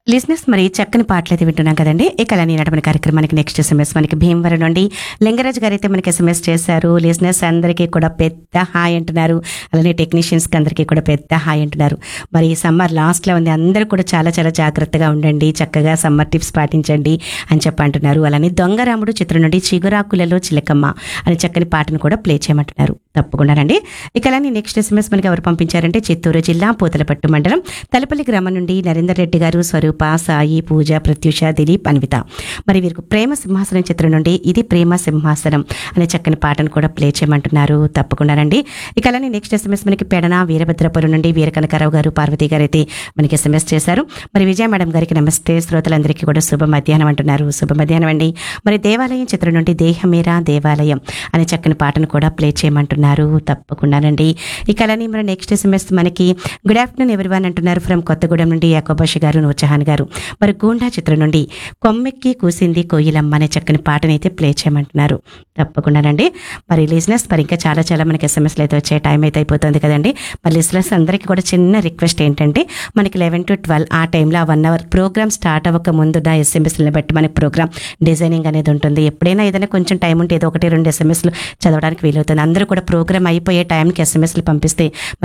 లిజినెస్ మరి చక్కని పాటలు అయితే వింటున్నాం కదండి ఇక అలా నడపని కార్యక్రమానికి నెక్స్ట్ ఎస్ఎంఎస్ మనకి భీమవరం నుండి లింగరాజు గారు అయితే మనకి ఎస్ఎంఎస్ చేశారు లిజినెస్ అందరికీ కూడా పెద్ద హాయ్ అంటున్నారు అలానే టెక్నీషియన్స్కి అందరికీ కూడా పెద్ద హాయ్ అంటున్నారు మరి సమ్మర్ లాస్ట్లో ఉంది అందరూ కూడా చాలా చాలా జాగ్రత్తగా ఉండండి చక్కగా సమ్మర్ టిప్స్ పాటించండి అని చెప్పి అంటున్నారు అలానే దొంగరాముడు చిత్రం నుండి చిగురాకులలో చిలకమ్మ అనే చక్కని పాటను కూడా ప్లే చేయమంటున్నారు తప్పకుండా రండి ఇక అలానే నెక్స్ట్ ఎస్ఎంఎస్ మనకి ఎవరు పంపించారంటే చిత్తూరు జిల్లా పూతలపట్టు మండలం తలపల్లి గ్రామం నుండి నరేందర్ రెడ్డి గారు స్వరూప సాయి పూజ ప్రత్యూష దిలీప్ అన్విత మరి వీరికి ప్రేమ సింహాసనం చిత్రం నుండి ఇది ప్రేమ సింహాసనం అనే చక్కని పాటను కూడా ప్లే చేయమంటున్నారు తప్పకుండా రండి ఇక అలానే నెక్స్ట్ ఎస్ఎంఎస్ మనకి పెడన వీరభద్రపురం నుండి వీర కనకారావు గారు పార్వతి గారు అయితే మనకి ఎస్ఎంఎస్ చేశారు మరి విజయ మేడం గారికి నమస్తే శ్రోతలందరికీ కూడా శుభ మధ్యాహ్నం అంటున్నారు శుభ మధ్యాహ్నం అండి మరి దేవాలయం చిత్రం నుండి దేహమేరా దేవాలయం అనే చక్కని పాటను కూడా ప్లే చేయమంటున్నారు తప్పకుండానండి ఇక అలానే మరి నెక్స్ట్ ఎస్ఎంఎస్ మనకి గుడ్ ఆఫ్టర్నూన్ ఎవరివన్ అంటున్నారు ఫ్రమ్ కొత్తగూడెం నుండి యాకోబాషి గారు నూర్జహాన్ గారు మరి గూండా చిత్రం నుండి కొమ్మెక్కి కూసింది కోయిలమ్మ అనే చక్కని పాటను అయితే ప్లే చేయమంటున్నారు తప్పకుండానండి మరి లిజినెస్ మరి ఇంకా చాలా చాలా మనకి ఎస్ఎంఎస్లు అయితే వచ్చే టైం అయితే అయిపోతుంది కదండి మరి లిజినెస్ అందరికీ కూడా చిన్న రిక్వెస్ట్ ఏంటంటే మనకి లెవెన్ టు ట్వెల్వ్ ఆ టైంలో ఆ వన్ అవర్ ప్రోగ్రామ్ స్టార్ట్ అవ్వక ముందు నా ఎస్ఎంఎస్ని బట్టి మనకి ప్రోగ్రామ్ డిజైనింగ్ అనేది ఉంటుంది ఎప్పుడైనా ఏదైనా కొంచెం టైం ఉంటే ఏదో ఒకటి రెండు ఎస్ఎంఎస్లు చదవడానికి వీలవుతుంది అందరూ కూడా ప్రోగ్రామ్ అయిపోయే టైంకి ఎస్ఎంఎస్లు పంపిస్తే